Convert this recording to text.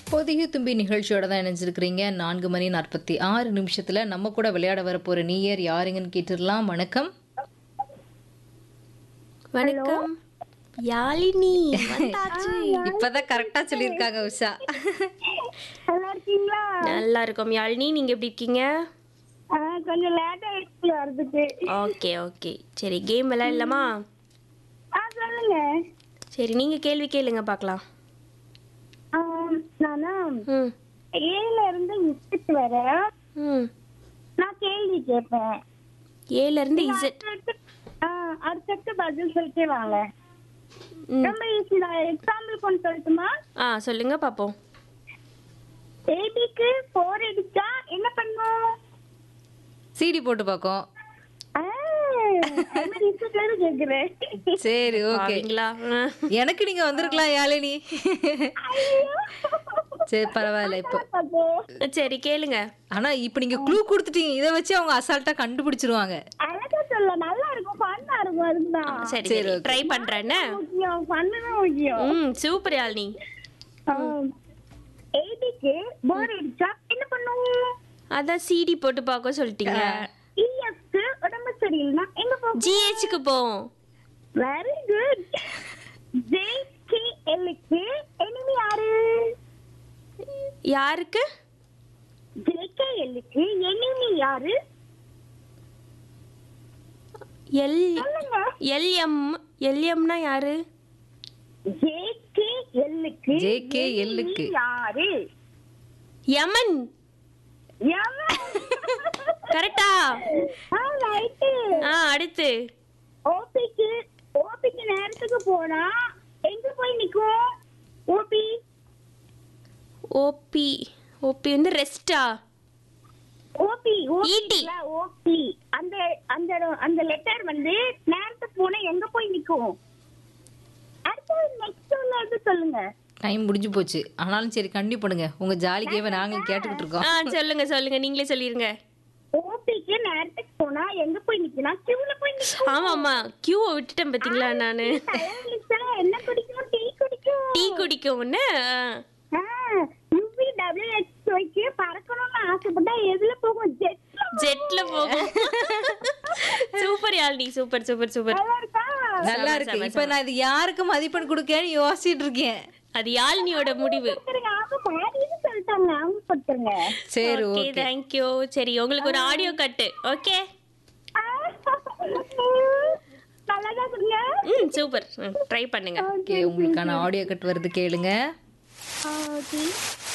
பொதிய தும்பி நிகழ்ச்சியோட தான் இணைஞ்சிருக்கிறீங்க நான்கு மணி நாற்பத்தி ஆறு நிமிஷத்துல நம்ம கூட விளையாட வரப்போற நீயர் யாருங்கன்னு கேட்டுடலாம் வணக்கம் வணக்கம் யாழினி வந்தாச்சு இப்பதான் கரெக்டா சொல்லியிருக்காங்க உஷா நல்லா இருக்கீங்களா நல்லா இருக்கோம் யாழினி நீங்க எப்படி இருக்கீங்க ஆ, கொஞ்சம் லேட் ஆயிடுச்சு வர்றதுக்கு ஓகே ஓகே சரி கேம் விளையாடலாமா ஆ சொல்லுங்க சரி நீங்க கேள்வி கேளுங்க பார்க்கலாம் ஆ, நானா ம் ஏல இருந்து இசட் வர ம் நான் கேள்வி கேட்பேன் ஏல இருந்து இசட் அடுத்தடுத்து- ஆ, அடுத்தடுத்து பதில் சொல்லிட்டே வாங்க ம் ரொம்ப ஈஸி தான் எக்ஸாம்பிள் கொண்டு சொல்லட்டுமா ஆ சொல்லுங்க பார்ப்போம் ஏபிக்கு போர் அடிச்சா என்ன பண்ணும் சிடி போட்டு பார்க்கும் ஆ, அது மாதிரி இசட்ல இருந்து கேக்குறேன் சரி ஓகே பாவீங்களா ஆ. எனக்கு நீங்க வந்திருக்கலாம் யாழினி சரி பரவாயில்ல இப்போ பாப்போம். சரி கேளுங்க ஆனா இப்ப நீங்க க்ளூ கொடுத்துட்டீங்க இதை வச்சு அவங்க அசால்ட்டா கண்டுபிடிச்சிருவாங்க அழகா சொல்ல நல்லா இருக்கும் ஃபன்னா இருக்கும் அதுதான் சரி சரி, சரி okay. ட்ரை பண்றேன்னு முக்கியம் ஃபன்னு தான் முக்கியம் ம் சூப்பர் யாழினி ஏபிக்கு போர் அடிச்சா என்ன பண்ணுவோம் அதான் சிடி போட்டு பார்க்க சொல்லிட்டீங்க இஎஸ்க்கு உடம்பு சரியில்லைன்னா எங்க போகும் ஜிஹெச்சுக்கு போவோம் வெரி குட் ஜேகேஎல்லுக்கு எனிமி யாரு யாருக்கு ஜேகேஎல்லுக்கு எனிமி யாரு எல் சொல்லுங்க எல்எம் எல்எம்னா யாரு ஜேகேஎல்லுக்கு JKL க்கு. யாரு யமன் எவன்? கரெக்டா ஆ, right. ஆ அடுத்து ஓபிக்கு ஓபிக்கு நேரத்துக்கு போனா எங்க போய் நிக்கும் ஓபி ஓபி ஓபி வந்து ரெஸ்டா ஓபி ET. ஓபி அந்த அந்த அந்த லெட்டர் வந்து நேரத்துக்கு போனா எங்க போய் நிக்கும் அடுத்து நெக்ஸ்ட் உள்ள இது சொல்லுங்க டைம் முடிஞ்சு போச்சு ஆனாலும் சரி கண்டிப்பா பண்ணுங்க உங்க ஜாலிக்கேவே நாங்க கேட்டுக்கிட்டு இருக்கோம் ஆ சொல்லுங்க சொல்லுங்க நீங்களே சொல்லிருங்க ஓபிக்கு நேரத்துக்கு போனா எங்க போய் நிக்குனா கியூல போய் நிக்கும் ஆமா ஆமா கியூவை விட்டுட்டேன் பாத்தீங்களா நானு தயாரிச்சா என்ன குடிக்கும் டீ குடிக்கும் டீ குடிக்கும்னு யூவி டபிள்யூஹெச்ஓக்கு பறக்கணும்னு ஆசைப்பட்டா எதுல போகும் ஜெட்ல ஜெட்ல போகும் super Yazhini super super super நல்லா இருக்கா நல்லா இருக்கு இப்ப நான் இது யாருக்கு மதிப்பெண் கொடுக்கேன்னு யோசிச்சுட்டு இருக்கேன் அது யாழ்னியோட முடிவு கொடுத்துருங்க அவங்க பாடின்னு சொல்லிட்டாங்க அவங்க கொடுத்துருங்க சரி ஓகே ஓகே தேங்க்யூ சரி உங்களுக்கு ஒரு ஆடியோ கட்டு ஓகே நல்லாதான் கொடுங்க ம் சூப்பர் ட்ரை பண்ணுங்க ஓகே உங்களுக்கான ஆடியோ கட் வருது கேளுங்க ஓகே